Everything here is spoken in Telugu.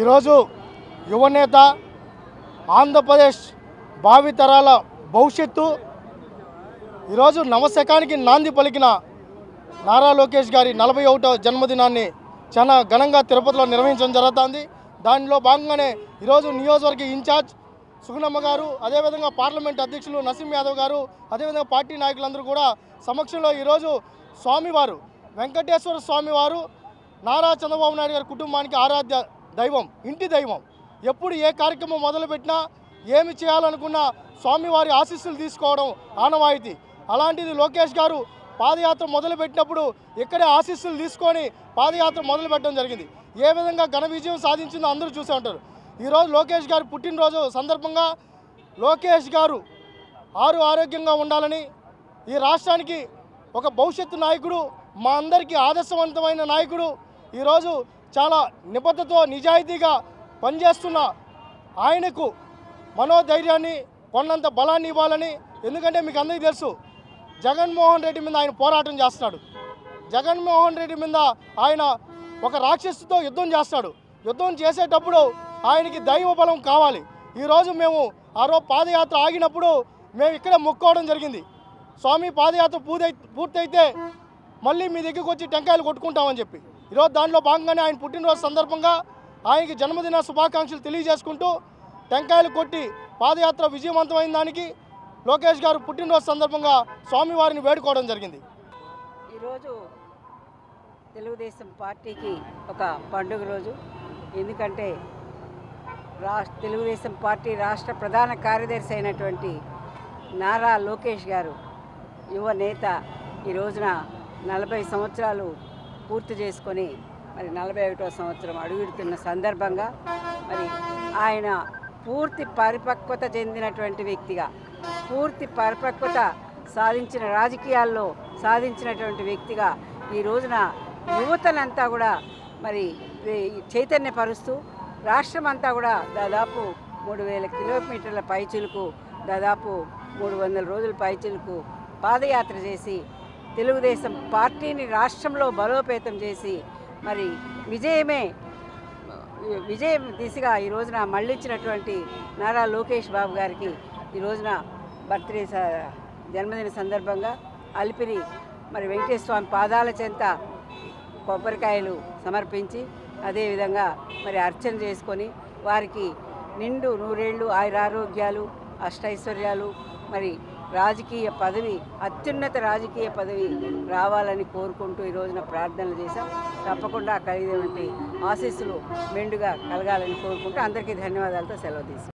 ఈరోజు యువనేత ఆంధ్రప్రదేశ్ భావితరాల భవిష్యత్తు ఈరోజు నవశకానికి నాంది పలికిన నారా లోకేష్ గారి నలభై ఒకటో జన్మదినాన్ని చాలా ఘనంగా తిరుపతిలో నిర్వహించడం జరుగుతుంది దానిలో భాగంగానే ఈరోజు నియోజకవర్గ ఇన్ఛార్జ్ సుగుణమ్మ గారు అదేవిధంగా పార్లమెంట్ అధ్యక్షులు నసీం యాదవ్ గారు అదేవిధంగా పార్టీ నాయకులందరూ కూడా సమక్షంలో ఈరోజు స్వామివారు వెంకటేశ్వర స్వామివారు నారా చంద్రబాబు నాయుడు గారి కుటుంబానికి ఆరాధ్య దైవం ఇంటి దైవం ఎప్పుడు ఏ కార్యక్రమం మొదలుపెట్టినా ఏమి చేయాలనుకున్నా స్వామివారి ఆశీస్సులు తీసుకోవడం ఆనవాయితీ అలాంటిది లోకేష్ గారు పాదయాత్ర మొదలుపెట్టినప్పుడు ఇక్కడే ఆశీస్సులు తీసుకొని పాదయాత్ర మొదలుపెట్టడం జరిగింది ఏ విధంగా ఘన విజయం సాధించిందో అందరూ చూసే ఉంటారు ఈరోజు లోకేష్ గారి పుట్టినరోజు సందర్భంగా లోకేష్ గారు ఆరు ఆరోగ్యంగా ఉండాలని ఈ రాష్ట్రానికి ఒక భవిష్యత్తు నాయకుడు మా అందరికీ ఆదర్శవంతమైన నాయకుడు ఈరోజు చాలా నిబద్ధతో నిజాయితీగా పనిచేస్తున్న ఆయనకు మనోధైర్యాన్ని కొన్నంత బలాన్ని ఇవ్వాలని ఎందుకంటే మీకు అందరికీ తెలుసు జగన్మోహన్ రెడ్డి మీద ఆయన పోరాటం చేస్తున్నాడు జగన్మోహన్ రెడ్డి మీద ఆయన ఒక రాక్షసుతో యుద్ధం చేస్తాడు యుద్ధం చేసేటప్పుడు ఆయనకి దైవ బలం కావాలి ఈరోజు మేము ఆ రోజు పాదయాత్ర ఆగినప్పుడు మేము ఇక్కడ మొక్కోవడం జరిగింది స్వామి పాదయాత్ర పూర్తయి పూర్తయితే మళ్ళీ మీ దగ్గరికి వచ్చి టెంకాయలు కొట్టుకుంటామని చెప్పి ఈరోజు దానిలో భాగంగానే ఆయన పుట్టినరోజు సందర్భంగా ఆయనకి జన్మదిన శుభాకాంక్షలు తెలియజేసుకుంటూ టెంకాయలు కొట్టి పాదయాత్ర విజయవంతమైన దానికి లోకేష్ గారు పుట్టినరోజు సందర్భంగా స్వామివారిని వేడుకోవడం జరిగింది ఈరోజు తెలుగుదేశం పార్టీకి ఒక పండుగ రోజు ఎందుకంటే రాష్ట్ర తెలుగుదేశం పార్టీ రాష్ట్ర ప్రధాన కార్యదర్శి అయినటువంటి నారా లోకేష్ గారు యువ నేత ఈ రోజున నలభై సంవత్సరాలు పూర్తి చేసుకొని మరి నలభై ఒకటో సంవత్సరం అడుగుడుతున్న సందర్భంగా మరి ఆయన పూర్తి పరిపక్వత చెందినటువంటి వ్యక్తిగా పూర్తి పరిపక్వత సాధించిన రాజకీయాల్లో సాధించినటువంటి వ్యక్తిగా ఈ రోజున యువతనంతా కూడా మరి ఈ చైతన్యపరుస్తూ రాష్ట్రం అంతా కూడా దాదాపు మూడు వేల కిలోమీటర్ల పైచిలుకు దాదాపు మూడు వందల రోజుల పైచిలుకు పాదయాత్ర చేసి తెలుగుదేశం పార్టీని రాష్ట్రంలో బలోపేతం చేసి మరి విజయమే విజయం దిశగా ఈ రోజున మళ్ళించినటువంటి నారా లోకేష్ బాబు గారికి ఈ రోజున బర్త్డే స- జన్మదిన సందర్భంగా అలిపిరి మరి వెంకటేశ్వర స్వామి పాదాల చెంత కొబ్బరికాయలు సమర్పించి అదేవిధంగా మరి అర్చన చేసుకొని వారికి నిండు నూరేళ్ళు ఆయురారోగ్యాలు అష్టైశ్వర్యాలు మరి రాజకీయ పదవి అత్యున్నత రాజకీయ పదవి రావాలని కోరుకుంటూ ఈ రోజున ప్రార్థనలు చేశాం తప్పకుండా కలిగినటువంటి ఆశీస్సులు మెండుగా కలగాలని కోరుకుంటూ అందరికీ ధన్యవాదాలతో సెలవు తీసుకుంటాం